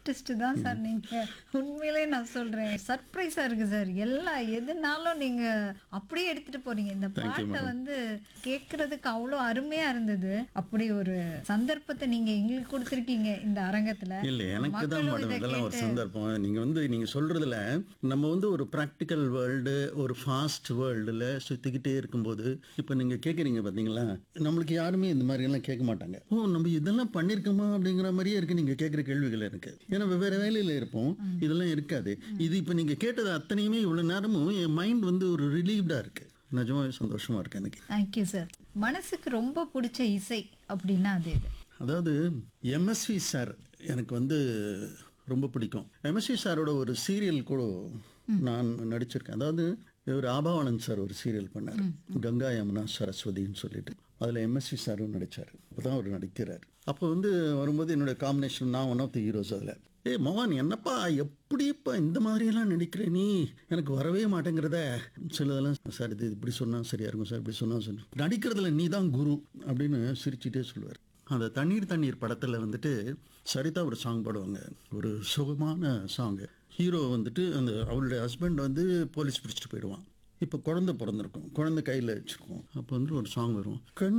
artist தான் sir நீங்க உண்மையிலே நான் சொல்றேன் சர்ப்ரைஸா இருக்கு சார் எல்லா எதுனாலும் நீங்க அப்படியே எடுத்துட்டு போறீங்க இந்த பாட்டை வந்து கேட்கறதுக்கு அவ்வளோ அருமையா இருந்தது அப்படி ஒரு சந்தர்ப்பத்தை நீங்க எங்களுக்கு கொடுத்துருக்கீங்க இந்த அரங்கத்துல இல்ல எனக்கு தான் மக்களும் மேடம் இதை இதெல்லாம் ஒரு கேட்டு- சந்தர்ப்பம் நீங்க வந்து நீங்க சொல்றதுல நம்ம வந்து ஒரு ப்ராக்டிக்கல் வேர்ல்டு ஒரு ஃபாஸ்ட் வேர்ல்டுல சுத்திக்கிட்டே இருக்கும்போது இப்போ நீங்க கேக்குறீங்க பாத்தீங்களா நம்மளுக்கு யாருமே இந்த மாதிரி எல்லாம் கேட்க மாட்டாங்க ஓ நம்ம இதெல்லாம் பண்ணிருக்கோமா அப்படிங்கிற மாதிரியே இருக்கு நீங்க கேட்குற கேள்விகள் எனக்கு ஏன்னா வெவ்வேறு வேலையில இருப்போம் இதெல்லாம் இருக்காது இது இப்போ நீங்க கேட்டது அத்தனையுமே இவ்வளவு நேரமும் என் மைண்ட் வந்து ஒரு ரிலீவ்டா இருக்கு நிஜமாவே சந்தோஷமா இருக்கு எனக்கு தேங்க்யூ சார் மனசுக்கு ரொம்ப பிடிச்ச இசை அப்படின்னா அது இது அதாவது எம்எஸ்வி சார் எனக்கு வந்து ரொம்ப பிடிக்கும் எம்எஸ்வி சாரோட ஒரு சீரியல் கூட நான் நடிச்சிருக்கேன் அதாவது இவர் ஆபாவானந்த் சார் ஒரு சீரியல் பண்ணார் கங்கா யமுனா சரஸ்வதின்னு சொல்லிட்டு அதில் எம்எஸ்வி சாரும் நடிச்சார் அப்பதான் அவர் நடிக்கிறார் அப்போ வந்து வரும்போது என்னோட காம்பினேஷன் நான் ஒன் ஆஃப் தி ஹீரோஸ் அதில் ஏ மோகன் என்னப்பா எப்படிப்பா இந்த மாதிரியெல்லாம் நடிக்கிற நீ எனக்கு வரவே மாட்டேங்கிறத சிலதெல்லாம் சார் இது இப்படி சொன்னா சரியா இருக்கும் சார் இப்படி சொன்னா சரி நடிக்கிறதுல நீ தான் குரு அப்படின்னு சிரிச்சிட்டே சொல்லுவார் அந்த தண்ணீர் தண்ணீர் படத்தில் வந்துட்டு சரிதா ஒரு சாங் பாடுவாங்க ஒரு சுகமான சாங்கு ஹீரோ வந்துட்டு அந்த அவளுடைய ஹஸ்பண்ட் வந்து போலீஸ் பிடிச்சிட்டு போயிடுவான் இப்போ குழந்தை பிறந்திருக்கும் குழந்தை கையில் வச்சிருக்கோம் அப்போ வந்து ஒரு சாங் வரும் கண்